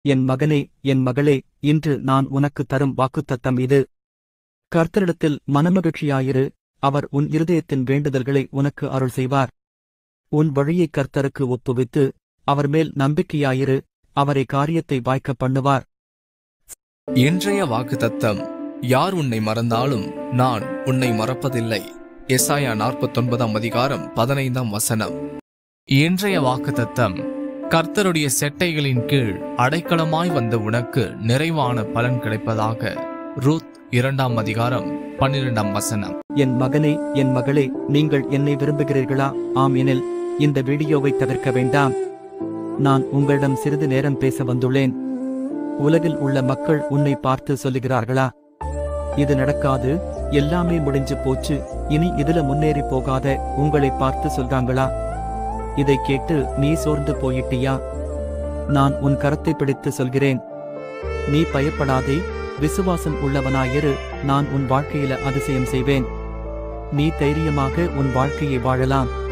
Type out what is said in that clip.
என் மகனே என் மகளே இன்று நான் உனக்கு தரும் வாக்குத்தத்தம் இது கர்த்தரிடத்தில் மனமகிழ்ச்சியாயிரு அவர் உன் இருதயத்தின் வேண்டுதல்களை உனக்கு அருள் செய்வார் உன் வழியை கர்த்தருக்கு ஒப்புவித்து அவர் மேல் நம்பிக்கையாயிரு அவரை காரியத்தை வாய்க்க பண்ணுவார் இன்றைய வாக்குத்தத்தம் யார் உன்னை மறந்தாலும் நான் உன்னை மறப்பதில்லை எசாயா நாற்பத்தொன்பதாம் அதிகாரம் பதினைந்தாம் வசனம் இன்றைய வாக்குத்தத்தம் கர்த்தருடைய செட்டைகளின் கீழ் அடைக்கலமாய் வந்த உனக்கு நிறைவான பலன் கிடைப்பதாக ரூத் இரண்டாம் அதிகாரம் பன்னிரெண்டாம் வசனம் என் மகனே என் மகளே நீங்கள் என்னை விரும்புகிறீர்களா ஆம் எனில் இந்த வீடியோவை தவிர்க்க வேண்டாம் நான் உங்களிடம் சிறிது நேரம் பேச வந்துள்ளேன் உலகில் உள்ள மக்கள் உன்னை பார்த்து சொல்லுகிறார்களா இது நடக்காது எல்லாமே முடிஞ்சு போச்சு இனி இதுல முன்னேறி போகாத உங்களை பார்த்து சொல்றாங்களா இதை கேட்டு நீ சோர்ந்து போயிட்டியா நான் உன் கரத்தை பிடித்து சொல்கிறேன் நீ பயப்படாதே விசுவாசம் உள்ளவனாயிரு நான் உன் வாழ்க்கையில அதிசயம் செய்வேன் நீ தைரியமாக உன் வாழ்க்கையை வாழலாம்